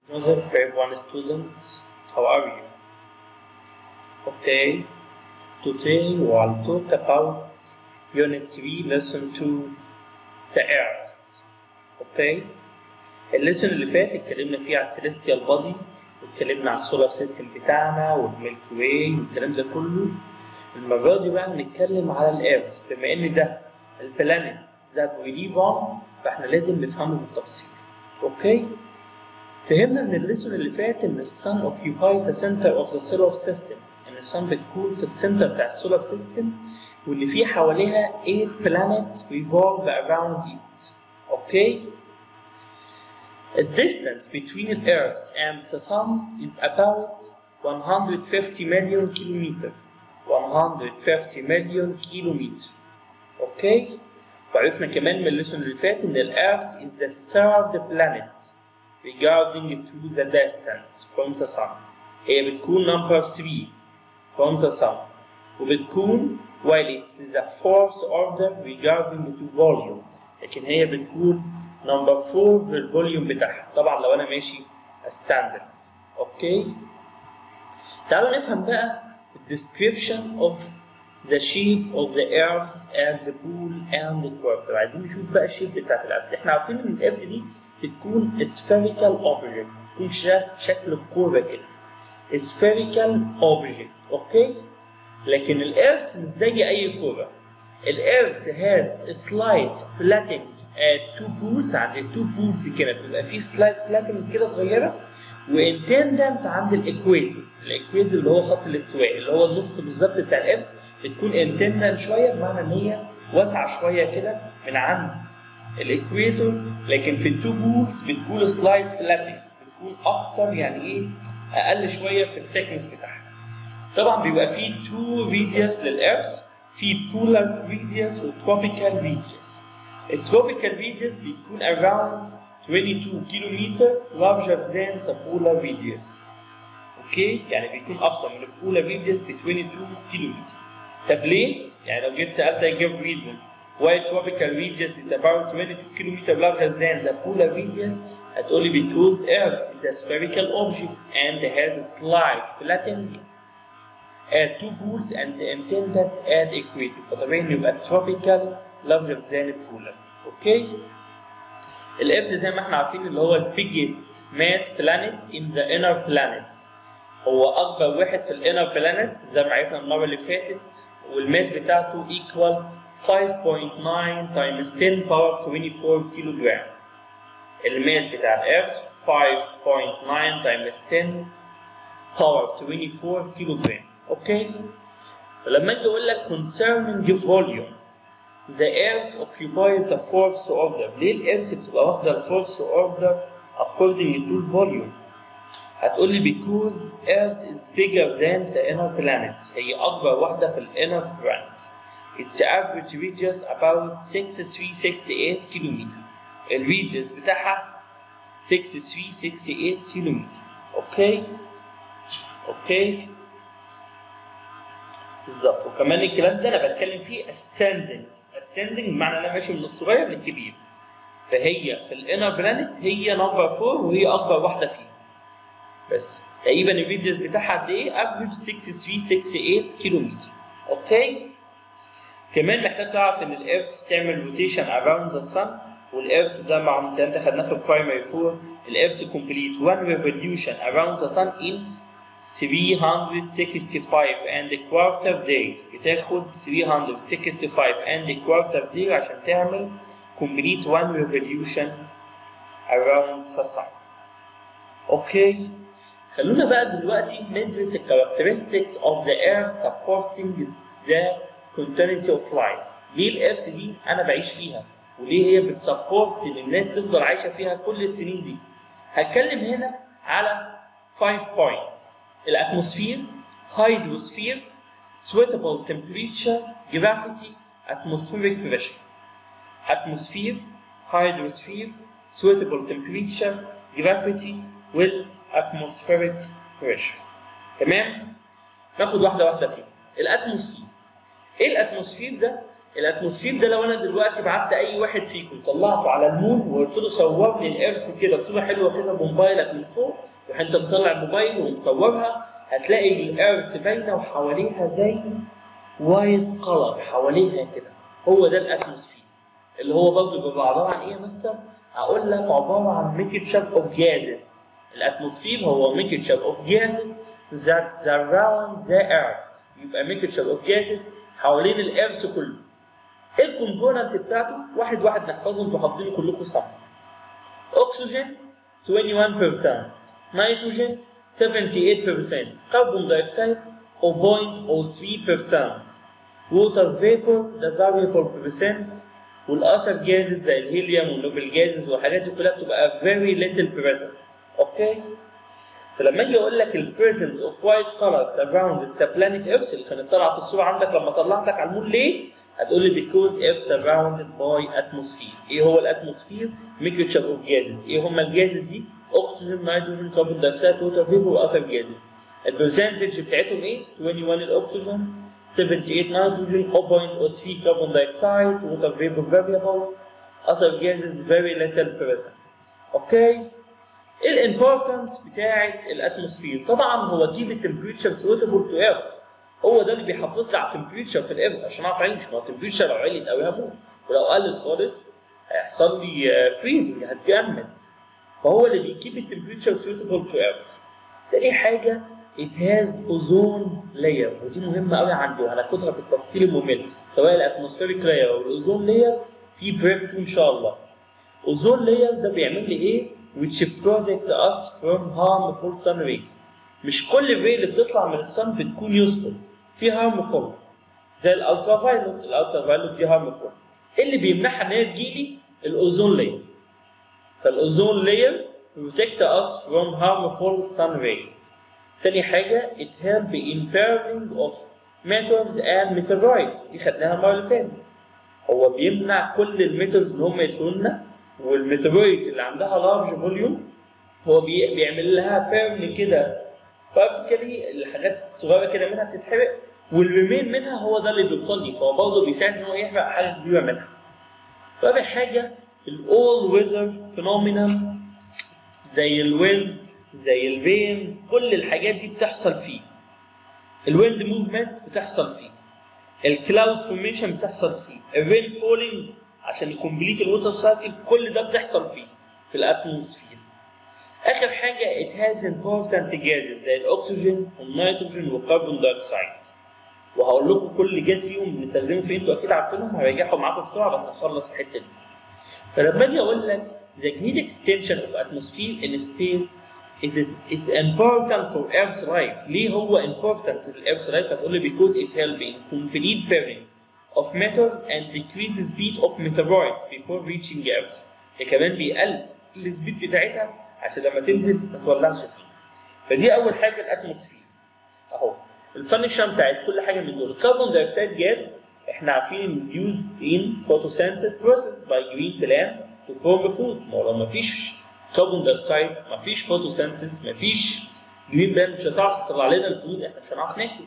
Joseph, grade 1 students, how are you? Okay, today we'll talk about Unit 3, Lesson 2, the Earth. Okay, الليسون اللي فات اتكلمنا فيه على السيليستيال بودي واتكلمنا على السولار سيستم بتاعنا والميلكي واي والكلام ده كله المرة دي بقى هنتكلم على الإيرث بما إن ده البلانيت ذات وي ليف اون فاحنا لازم نفهمه بالتفصيل. أوكي؟ فهمنا من الليسون اللي فات ان السن occupies the center of the solar system ان السن بتكون في السنتر بتاع السولار سيستم وان في حواليها 8 planet revolve around it اوكي The distance between the Earth and the Sun is about 150 million kilometer 150 million kilometer اوكي وعرفنا كمان من الليسون اللي فات ان الارث is the third planet regarding to the distance from the sun هي بتكون number 3 from the sun وبتكون while it's the fourth order regarding to volume لكن هي بتكون number 4 في الفوليوم بتاعها طبعا لو انا ماشي الساندل اوكي تعالوا نفهم بقى description of the shape of the earth and the pool and the equator عايزين نشوف بقى الشيب بتاعت الارث احنا عارفين ان الارث دي بتكون spherical object بتكون شكل الكورة كده spherical object اوكي لكن الارث مش زي اي كورة الارث has slight flattening at two poles عند التو بولز كده بيبقى فيه slight flattening كده صغيرة وانتندنت عند الاكويتور الاكويتور اللي هو خط الاستواء اللي هو النص بالظبط بتاع الارث بتكون انتندنت شوية بمعنى ان هي واسعة شوية كده من عند الاكويتور لكن في التو بولز بتكون سلايد فلاتنج بتكون اكتر يعني ايه اقل شويه في السكنس بتاعها طبعا بيبقى فيه تو ريديوس للارث في بولار ريديوس وتروبيكال ريديوس التروبيكال ريديوس بيكون around 22 كيلومتر larger than the polar radius اوكي يعني بيكون اكتر من البولار ريديوس ب 22 كيلومتر طب ليه؟ يعني لو جيت سالتك give reason why tropical radius is about 22 km larger than the polar radius هتقولي because Earth is a spherical object and has a slight flattening at two poles and intended at equator فطبيعي انه يبقى tropical larger than polar اوكي الارث زي ما احنا عارفين اللي هو ال biggest mass planet in the inner planets هو اكبر واحد في الانر بلانيت زي ما عرفنا المره اللي فاتت والماس بتاعته equal 5.9 times 10 power 24 كيلو جرام الماس بتاع الارث 5.9 times 10 power 24 كيلو جرام اوكي فلما اجي اقول لك concerning volume the earth occupies the fourth order ليه الارث بتبقى واخده الفورث order according to the volume هتقول لي because earth is bigger than the inner planets هي اكبر واحده في الانر planet its average radius about 6368 كيلومتر الريديوس بتاعها 6368 كيلومتر اوكي اوكي بالظبط وكمان الكلام ده انا بتكلم فيه ascending ascending بمعنى انا ماشي من الصغير للكبير فهي في الانر بلانت هي نمبر 4 وهي اكبر واحده فيه بس تقريبا الريديوس بتاعها قد ايه؟ افريج 6368 كيلومتر اوكي كمان محتاج تعرف ان الارث تعمل روتيشن اراوند ذا sun والارث ده مع الكلام ده خدناه في البرايمري 4 الارث كومبليت one revolution around the sun in 365 and a quarter day بتاخد 365 and a quarter day عشان تعمل complete one revolution around the sun اوكي خلونا بقى دلوقتي ندرس ال characteristics of the earth supporting the continuity of life ليه الارث دي انا بعيش فيها وليه هي بتسبورت ان الناس تفضل عايشه فيها كل السنين دي هتكلم هنا على 5 points الاتموسفير هيدروسفير suitable temperature gravity atmospheric pressure atmosphere hydrosphere suitable temperature gravity والاتموسفيريك بريشر تمام ناخد واحده واحده فيهم الاتموسفير ايه الاتموسفير ده الاتموسفير ده لو انا دلوقتي بعت اي واحد فيكم طلعته على المون وقلت له صور لي الارث كده بصوره حلوه كده بموبايلك من فوق تروح انت مطلع الموبايل ومصورها هتلاقي الارث باينه وحواليها زي وايت قلر حواليها كده هو ده الاتموسفير اللي هو برضه بيبقى عباره عن ايه يا مستر؟ هقول لك عباره عن ميكتشر اوف جازز الاتموسفير هو ميكتشر اوف جازز that surround the earth يبقى ميكتشر اوف جازز حوالين الارث كله ايه الكومبوننت بتاعته؟ واحد واحد نحفظه انتوا حافظينه كلكم صح اكسجين 21% نيتروجين 78% كربون دايوكسيد 0.03% ووتر فيبور ده variable percent والاثر جازز زي الهيليوم والنوبل جازز والحاجات دي كلها بتبقى very little present اوكي فلما اجي اقول لك ال presence of white colors around the planet Earth اللي كانت طالعه في الصوره عندك لما طلعتك على المون ليه؟ هتقول لي because Earth surrounded by atmosphere ايه هو الاتموسفير؟ mixture of gases ايه هم الجازز دي؟ اكسجين نيتروجين كربون دايوكسيد ووتر فيبور واثر جازز البرسنتج بتاعتهم ايه؟ 21 الاكسجين 78 nitrogen 0.03 carbon dioxide water vapor variable other gases very little present اوكي ايه الامبورتنس بتاعت الاتموسفير طبعا هو keep the temperature suitable to earth هو ده اللي بيحافظ لي على التمبريتشر في الارث عشان اعرف اعيش ما هو التمبريتشر لو عليت قوي هموت ولو قلت خالص هيحصل لي فريزنج هتجمد فهو اللي بيكيب التمبريتشر suitable to earth تاني حاجه it has ozone layer ودي مهمه قوي عندي وهناخدها بالتفصيل الممل سواء الاتموسفيريك لاير او الاوزون لاير في بريب 2 ان شاء الله اوزون لاير ده بيعمل لي ايه which protect us from harmful sun ray مش كل الري اللي بتطلع من الصن بتكون يوسفول في harmful زي الالترا فايلوت الالترا فايلوت دي harmful ايه اللي بيمنعها ان هي تجيلي الاوزون لاير فالاوزون لاير protect us from harmful sun rays تاني حاجة it help in pairing of metals and meteorite دي خدناها المرة اللي فاتت هو بيمنع كل الميتالز ان هم يدخلوا لنا والميترويد اللي عندها لارج فوليوم هو بي بيعمل لها بيرن كده بارتيكلي الحاجات صغيره كده منها بتتحرق والريمين منها هو ده اللي بيوصل لي فهو برضه بيساعد ان هو يحرق حاجه كبيره منها. رابع حاجه الاول ويزر فينومينا زي الويند زي الرين كل الحاجات دي بتحصل فيه. الويند موفمنت بتحصل فيه. الكلاود فورميشن بتحصل فيه. الرين فولينج عشان يكمبليت الووتر سايكل كل ده بتحصل فيه في الاتموسفير. اخر حاجه it has important gases زي الاكسجين والنيتروجين والكربون دايوكسيد. وهقول لكم كل جاز فيهم بنستخدمه فين انتوا اكيد عارفينهم هراجعهم معاكم بسرعه بس هخلص الحته دي. فلما اجي اقول لك the great extension of atmosphere in space is is important for Earth's life. ليه هو important في Earth's life؟ هتقول لي because it helps in complete pairing of metals and decrease the speed of meteorites before reaching Earth. ده كمان بيقلل السبيد بتاعتها عشان لما تنزل ما تولعش فيه. فدي أول حاجة الأتموسفير. أهو الفانكشن بتاعت كل حاجه من دول الكربون دايوكسيد جاز احنا عارفين induced in photosynthesis process by green plant to form food ما هو لو ما فيش كربون دايوكسيد ما فيش فوتوسينثيس ما فيش جرين بلانت مش هتعرف تطلع لنا الفود احنا مش هنعرف ناكل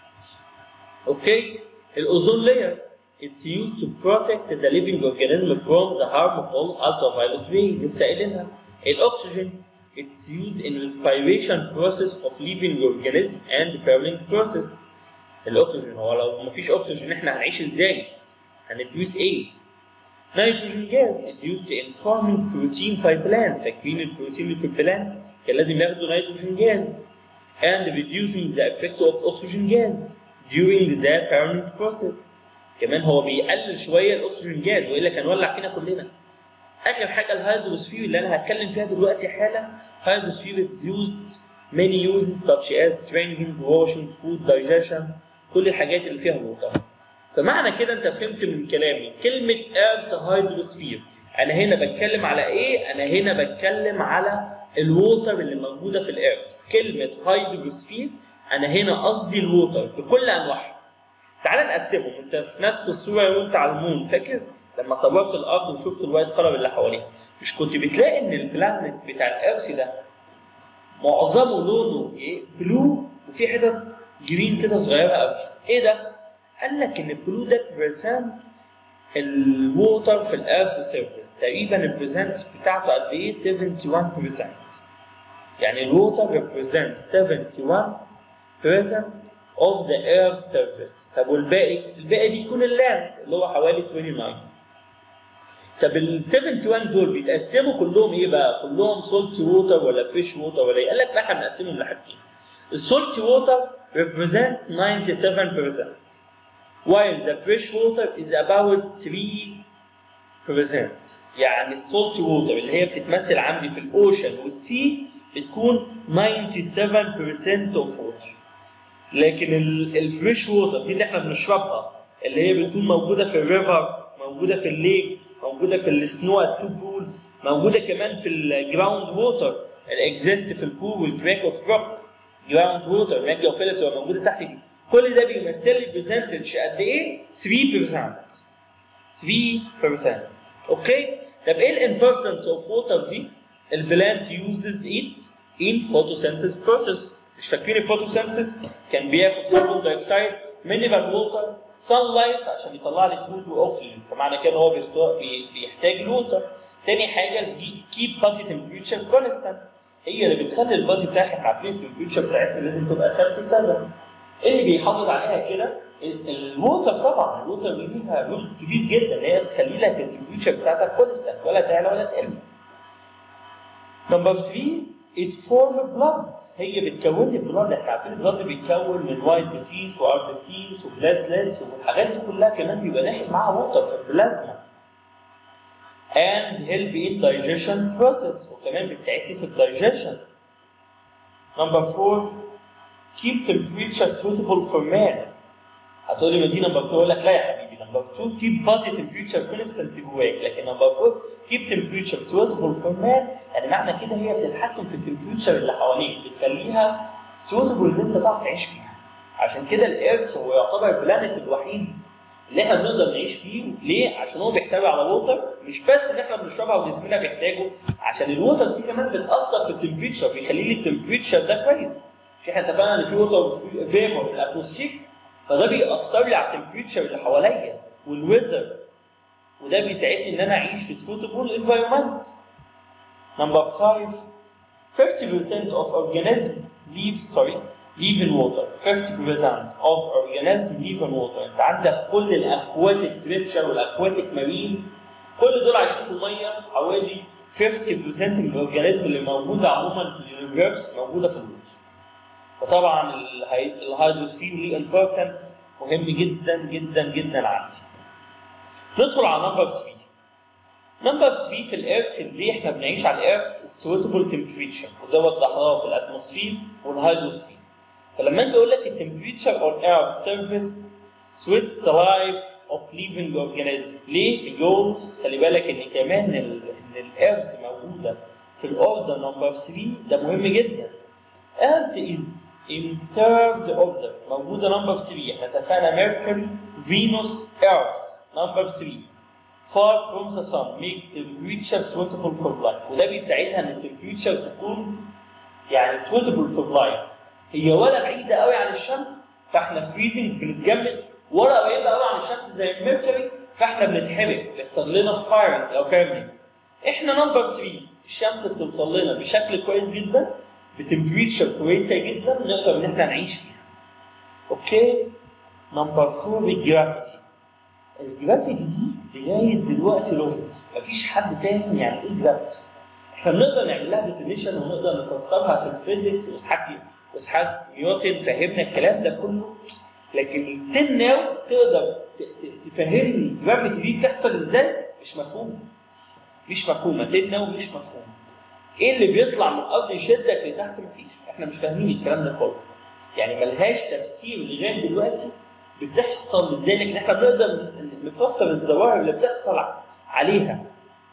اوكي الاوزون لاير It's used to protect the living organism from the harmful ultraviolet ray لسه قايلينها الاكسجين It's used in respiration process of living organism and burning process. الأكسجين هو لو مفيش أكسجين إحنا هنعيش إزاي؟ هنبريس إيه؟ نيتروجين جاز It's used in forming protein by plant فاكرين البروتين اللي في البلان كان لازم ياخدوا نيتروجين جاز and reducing the effect of oxygen gas during the burning process. كمان هو بيقلل شوية الأكسجين جاز وإلا كان ولع فينا كلنا. اخر حاجه الهيدروسفير اللي انا هتكلم فيها دلوقتي حالا هيدروسفير is used many uses such as drinking washing food digestion كل الحاجات اللي فيها ووتر فمعنى كده انت فهمت من كلامي كلمه ايرث هيدروسفير انا هنا بتكلم على ايه انا هنا بتكلم على الووتر اللي موجوده في الايرث كلمه هيدروسفير انا هنا قصدي الووتر بكل انواعها تعال نقسمهم انت في نفس الصوره وانت على المون فاكر لما صورت الارض وشفت الوايت قلم اللي حواليها مش كنت بتلاقي ان البلانت بتاع الارث ده معظمه لونه ايه بلو وفي حتت جرين كده صغيره قوي ايه ده قال لك ان البلو ده بريسنت الووتر في الارث سيرفيس تقريبا البريزنت بتاعته قد ايه 71% يعني الووتر represents 71% of the earth surface طب والباقي الباقي بيكون اللاند اللي هو حوالي 29 طب ال 71 دول بيتقسموا كلهم ايه بقى؟ كلهم سولت ووتر ولا فريش ووتر ولا ايه؟ قال لك لا احنا بنقسمهم لحاجتين. السولت ووتر represent 97% while the fresh water is about 3% يعني السولت ووتر اللي هي بتتمثل عندي في الاوشن والسي بتكون 97% of water لكن الفريش ووتر دي اللي احنا بنشربها اللي هي بتكون موجوده في الريفر موجوده في الليك موجوده في السنو التو بولز موجوده كمان في الجراوند ووتر الاكزيست في البول والكراك اوف روك جراوند ووتر ماجي اوف بتبقى موجوده تحت دي كل ده بيمثل لي برسنتج قد ايه 3% 3% اوكي طب ايه الامبورتنس اوف ووتر دي البلانت يوزز ات ان فوتوسينثيس بروسيس مش فاكرين الفوتوسينثيس كان بياخد كربون دايوكسيد مينيمال ووتر سان لايت عشان يطلع لي فود واكسجين فمعنى كده هو بيحتاج الووتر تاني حاجه كيب بادي تمبريتشر كونستانت هي اللي بتخلي البادي بتاعك احنا عارفين التمبريتشر بتاعتنا لازم تبقى 37 ايه اللي بيحافظ عليها كده الووتر طبعا الووتر ليها رول كبير جدا هي تخلي لك التمبريتشر بتاعتك كونستانت ولا تعلى ولا تقل نمبر 3 it form blood هي بتكون لي بلاد احنا عارفين البلاد بيتكون من وايت بيسيس وار بيسيس وبلاتلتس والحاجات دي كلها كمان بيبقى داخل معاها ووتر في البلازما and help in digestion process وكمان بتساعدني في الدايجيشن نمبر 4 keep temperature suitable for man هتقولي ما دي نمبر 2 اقول لك لا يا حبيبي نمبر 2 keep body temperature constant جواك لكن نمبر 4 keep temperature suitable for man يعني معنى كده هي بتتحكم في التمبريتشر اللي حواليك بتخليها suitable ان انت تعرف تعيش فيها عشان كده الارث هو يعتبر البلانيت الوحيد اللي احنا بنقدر نعيش فيه ليه؟ عشان هو بيحتوي على ووتر مش بس اللي احنا بنشربها وجسمنا بيحتاجه عشان الووتر دي كمان بتاثر في التمبريتشر بيخلي لي التمبريتشر ده كويس مش احنا اتفقنا ان في ووتر فيبر في الاتموسفير فده بيأثر لي على التمبريتشر اللي حواليا والويذر وده بيساعدني ان انا اعيش في سوتبل انفايرمنت نمبر 5 50% of organism live sorry live in water 50% of organism live in water انت عندك كل الاكواتيك كريتشر والاكواتيك مارين كل دول عايشين في الميه حوالي 50% من الاورجانيزم اللي موجوده عموما في اليونيفرس موجوده في الووتر وطبعا الهيدروسفير ليه امبورتنس مهم جدا جدا جدا عندي ندخل على نمبر 3 نمبر 3 في الارث اللي احنا بنعيش على الارث السويتبل تمبريتشر وده وضحناه في الاتموسفير والهيدروسفير فلما انت اقول لك التمبريتشر اون ايرث سيرفيس سويتس ذا لايف اوف ليفنج اورجانيزم ليه؟ بيجوز خلي بالك ان كمان ان الارث موجوده في الاوردر نمبر 3 ده مهم جدا Earth is in third order موجودة number 3 احنا اتفقنا Mercury, Venus, Earth number 3 far from the sun make temperature suitable for life وده بيساعدها ان التمبريتشر تكون يعني suitable for life هي ولا بعيدة قوي عن الشمس فاحنا فريزنج بنتجمد ولا قريبة قوي عن الشمس زي الميركوري فاحنا بنتحرق بيحصل لنا فايرنج او كامل احنا نمبر 3 الشمس بتوصل لنا بشكل كويس جدا بتمبريتشر كويسه جدا نقدر ان احنا نعيش فيها. اوكي؟ نمبر 4 الجرافيتي. الجرافيتي دي لغايه دلوقتي لغز، مفيش حد فاهم يعني ايه جرافيتي. احنا بنقدر نعمل لها ديفينيشن ونقدر نفسرها في الفيزيكس واسحاق واسحاق نيوتن فهمنا الكلام ده كله لكن التن ناو تقدر تفهمني الجرافيتي دي بتحصل ازاي؟ مش مفهوم. مش مفهومه، تن ناو مش مفهوم. ايه اللي بيطلع من الارض يشدك لتحت مفيش احنا مش فاهمين الكلام ده كله يعني ملهاش تفسير لغايه دلوقتي بتحصل ازاي لكن احنا بنقدر نفسر الظواهر اللي بتحصل عليها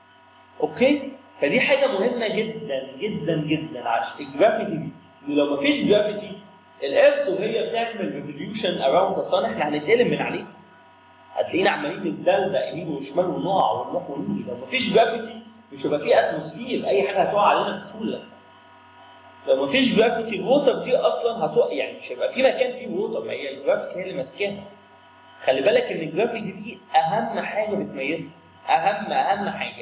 اوكي فدي حاجه مهمه جدا جدا جدا عشان الجرافيتي دي لو مفيش جرافيتي الارث وهي بتعمل ريفوليوشن اراوند ذا صن احنا هنتقلب من عليه هتلاقينا عمالين نتدلدق يمين وشمال ونقع ونروح ونيجي لو مفيش جرافيتي مش هيبقى فيه اتموسفير اي حاجه هتقع علينا بسهوله لو مفيش جرافيتي الووتر دي اصلا هتقع يعني مش هيبقى في مكان فيه ووتر ما هي الجرافيتي هي اللي ماسكاها خلي بالك ان الجرافيتي دي اهم حاجه بتميزنا اهم اهم حاجه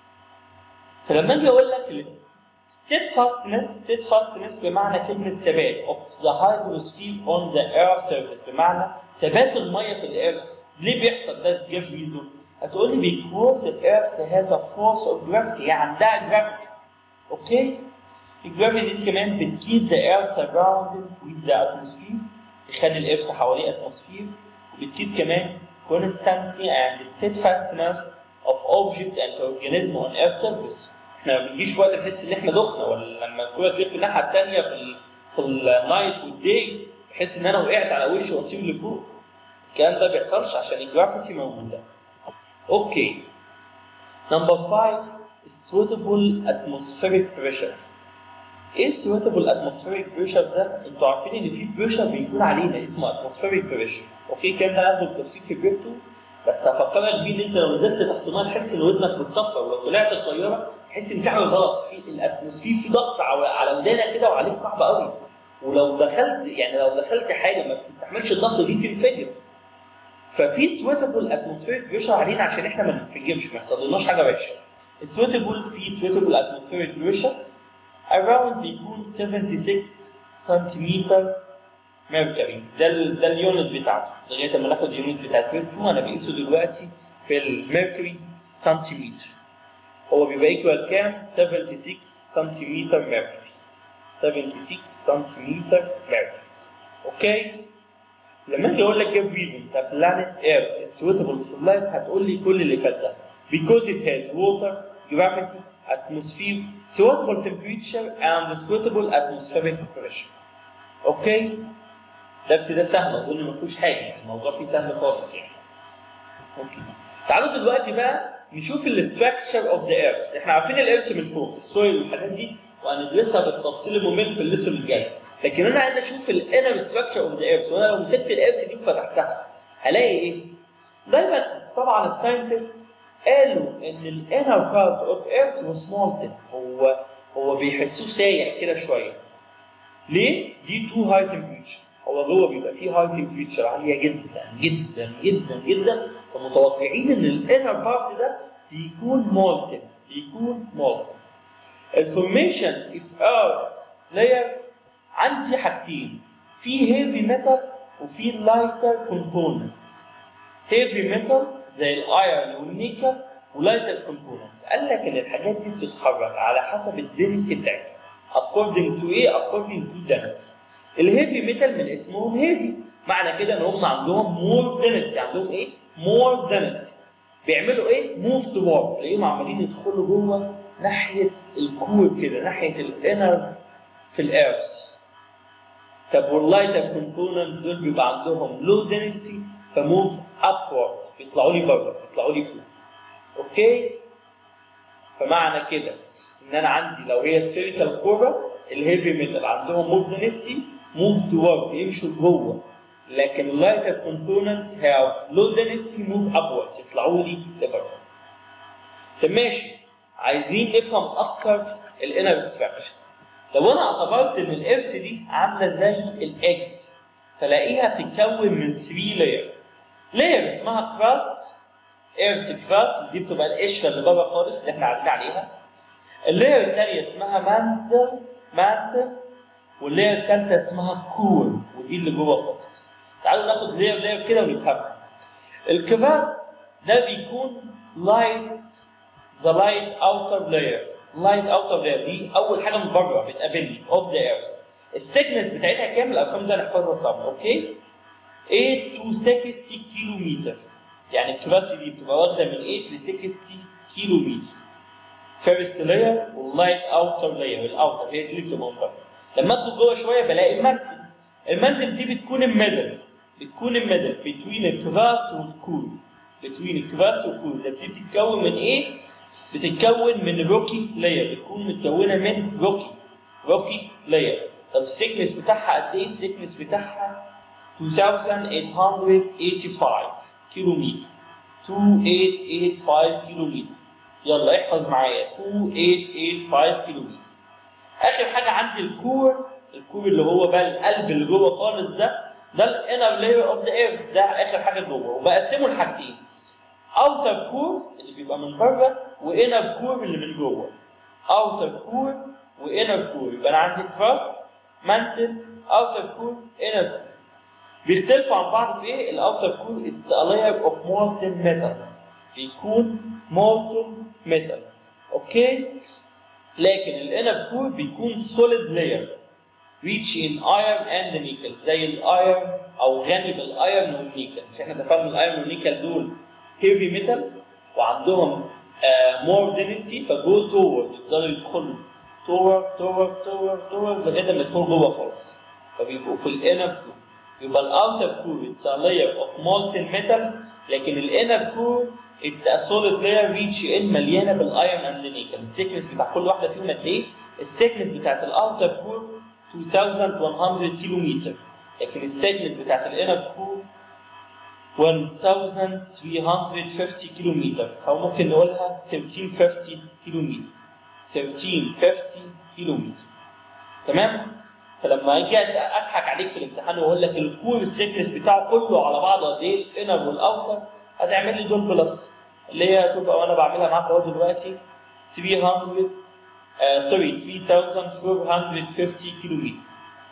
فلما اجي اقول لك steadfastness steadfastness بمعنى كلمة ثبات of the hydrosphere on the earth surface بمعنى ثبات المية في الارث ليه بيحصل ده give reason هتقول لي because the earth has a force of gravity هي عندها gravity اوكي الجرافيتي دي كمان بتكيب the earth surrounded with the atmosphere تخلي الارث حواليه اتموسفير وبتكيب كمان constancy and steadfastness of object and organism on earth surface احنا ما بنجيش وقت نحس ان احنا دخنا ولا لما الكوره تلف الناحيه الثانيه في ال في النايت والداي بحس ان انا وقعت على وشي واطير لفوق الكلام ده ما بيحصلش عشان الجرافيتي موجوده اوكي نمبر 5 suitable atmospheric pressure ايه suitable atmospheric pressure ده؟ انتوا عارفين ان في بريشر بيكون علينا اسمه atmospheric pressure اوكي الكلام ده هناخده بالتفصيل في الكريبتو بس هفكرك بيه ان انت لو نزلت تحت الميه تحس ان ودنك بتصفر ولو طلعت الطياره تحس ان في حاجه غلط في الاتموسفير في ضغط على على ودانك كده وعليك صعب قوي ولو دخلت يعني لو دخلت حاجه ما بتستحملش الضغط دي بتنفجر ففي سويتابل اتموسفيريك بريشر علينا عشان احنا ما ننفجرش ما يحصلناش حاجه وحشه السويتابل في سويتابل اتموسفيريك بريشر around بيكون 76 سنتيمتر ميركوري ده ال ده اليونت بتاعته لغايه ما ناخد اليونت بتاعت ميركوري انا بقيسه دلوقتي بالميركوري سنتيمتر هو بيبقى ايكوال كام 76 سنتيمتر ميركوري 76 سنتيمتر ميركوري اوكي لما اجي اقول لك give reason the planet Earth is suitable for life هتقول لي كل اللي فات ده because it has water gravity atmosphere suitable temperature and suitable atmospheric pressure اوكي درس ده سهل اظن ما فيهوش حاجه يعني الموضوع فيه سهل خالص يعني اوكي تعالوا دلوقتي بقى نشوف الاستراكشر اوف ذا ايرث احنا عارفين الارث من فوق السويل والحاجات دي وهندرسها بالتفصيل الممل في الليسون الجاي لكن انا عايز اشوف الانر ستراكشر اوف ذا ايرث وانا لو مسكت الارث دي وفتحتها هلاقي ايه؟ دايما طبعا الساينتست قالوا ان الانر بارت اوف ايرث واز مولتن هو هو بيحسوه سايح كده شويه ليه؟ دي تو هاي تمبريتشر هو جوه بيبقى فيه هاي تمبريتشر عاليه جدا جدا جدا جدا فمتوقعين ان الانر بارت ده بيكون مولتن بيكون مولتن الفورميشن اوف ايرث لاير عندي حاجتين في هيفي ميتال وفي لايتر كومبوننتس هيفي ميتال زي الايرون والنيكل ولايتر كومبوننتس قال لك ان الحاجات دي بتتحرك على حسب الدنسيتي بتاعتها according to ايه according to density الهيفي ميتال من اسمهم هيفي معنى كده ان هم عندهم مور دنسيتي عندهم ايه مور دنسيتي بيعملوا ايه موف توورد تلاقيهم عمالين يدخلوا جوه ناحيه الكور كده ناحيه الانر في الارث طب واللايتر كومبوننت دول بيبقى عندهم لو دنسيتي فموف ابورد بيطلعوا لي بره بيطلعوا لي فوق اوكي فمعنى كده ان انا عندي لو هي سفيريكال كوره الهيفي ميتال عندهم موف دنسيتي موف توورد يمشوا جوه لكن اللايتر كومبوننت هاف لو دنسيتي موف ابورد يطلعوا لي لبره طب ماشي عايزين نفهم اكتر الانر ستراكشر لو انا اعتبرت ان الارث دي عامله زي الايج فلاقيها بتتكون من 3 لاير لاير اسمها كراست ايرث كراست ودي بتبقى القشره اللي بره خالص اللي احنا قاعدين عليها اللاير الثانيه اسمها مانتل مانتل واللاير الثالثه اسمها كور ودي اللي جوه خالص تعالوا ناخد لاير لاير كده ونفهمها الكراست ده بيكون لايت ذا لايت اوتر لاير لايت اوتر لاير دي اول حاجه من بره بتقابلني اوف ذا ايرث السكنس بتاعتها كام الارقام دي هنحفظها صم اوكي 8 to 60 كيلو متر يعني الكراسي دي بتبقى واخده من 8 ل 60 كيلو متر فيرست لاير واللايت اوتر لاير الاوتر هي دي اللي بتبقى من بره لما ادخل جوه شويه بلاقي المنتل المنتل دي بتكون الميدل بتكون الميدل بتوين الكراست والكور بتوين الكراست والكور ده بتبتدي تتكون من ايه؟ بتتكون من روكي لاير بتكون متكونه من روكي روكي لاير طب السيكنس بتاعها قد ايه؟ السيكنس بتاعها 2885 كيلو متر 2885 كيلو متر يلا احفظ معايا 2885 كيلو متر اخر حاجه عندي الكور الكور اللي هو بقى القلب اللي جوه خالص ده ده الانر لاير اوف ذا ايرث ده اخر حاجه جوه وبقسمه لحاجتين اوتر كور اللي بيبقى من بره وانر كور اللي من جوه اوتر كور وانر كور يبقى انا عندي كراست مانتل اوتر كور انر كور بيختلفوا عن بعض في ايه؟ الاوتر كور اتس ا لاير اوف مولتن ميتالز بيكون مولتن ميتالز اوكي لكن الانر كور بيكون سوليد لاير ريتش ان ايرون اند نيكل زي الايرون او غني بالايرون والنيكل مش احنا اتفقنا الايرون والنيكل دول هيفي ميتال وعندهم مور دينستي فجو تور يفضلوا يدخلوا تور تور تور تور لغايه ما يدخلوا جوه خالص فبيبقوا في الانر كور يبقى الاوتر كور اتس ا لاير اوف مولتن ميتالز لكن الانر كور اتس ا سوليد لاير ريتش ان مليانه بالايرون اند نيكل السيكنس بتاع كل واحده فيهم قد ايه؟ السيكنس بتاعت الاوتر كور 2100 كيلو متر لكن السيجمنت بتاعت الانر كور 1350 كيلو متر او ممكن نقولها 1350 كيلو متر 1350 كيلو متر تمام فلما اجي اضحك عليك في الامتحان واقول لك الكور السيكنس بتاعه كله على بعضه قد ايه الانر والاوتر هتعمل لي دول بلس اللي هي تبقى وانا بعملها معاك اهو دلوقتي 300 سوري 3450 كيلو متر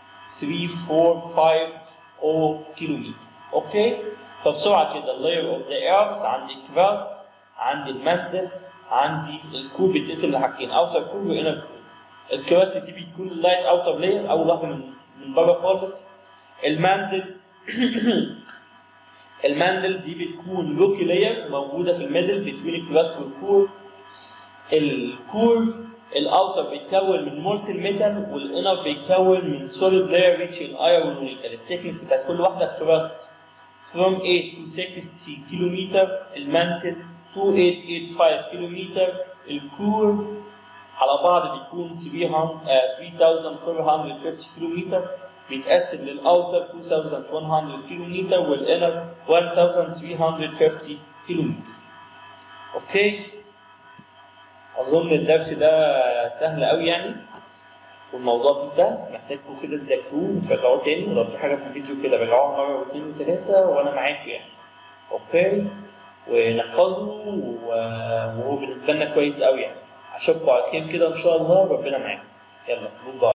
3450 كيلو متر اوكي فبسرعه كده اللاير اوف ذا ايرث عندي كراست عندي الماده عندي الكور بيتقسم لحاجتين اوتر كور وانر كور الكراست دي بتكون اللايت اوتر لاير اول واحده من من بره خالص الماندل الماندل دي بتكون روكي لاير موجوده في الميدل بين الكراست والكور الكور الاوتر بيتكون من مولتن ميتال والانر بيتكون من سوليد لاير ريتش ان ايرون ونيكل السيكنس بتاعت كل واحده كراست from 8 to 60 كيلو متر المانتل 2885 كيلو متر الكور على بعض بيكون 3450 كيلو متر بيتقسم للاوتر 2100 كيلو متر والانر 1350 كيلو متر اوكي اظن الدرس ده سهل قوي يعني والموضوع فيه سهل محتاجكم كده تذاكروه وتراجعوه تاني ولو في حاجه في الفيديو كده راجعوها مره واثنين وثلاثه وانا معاكم يعني اوكي ونحفظه وهو بالنسبه لنا كويس قوي يعني اشوفكم على خير كده ان شاء الله ربنا معاكم يلا جود باي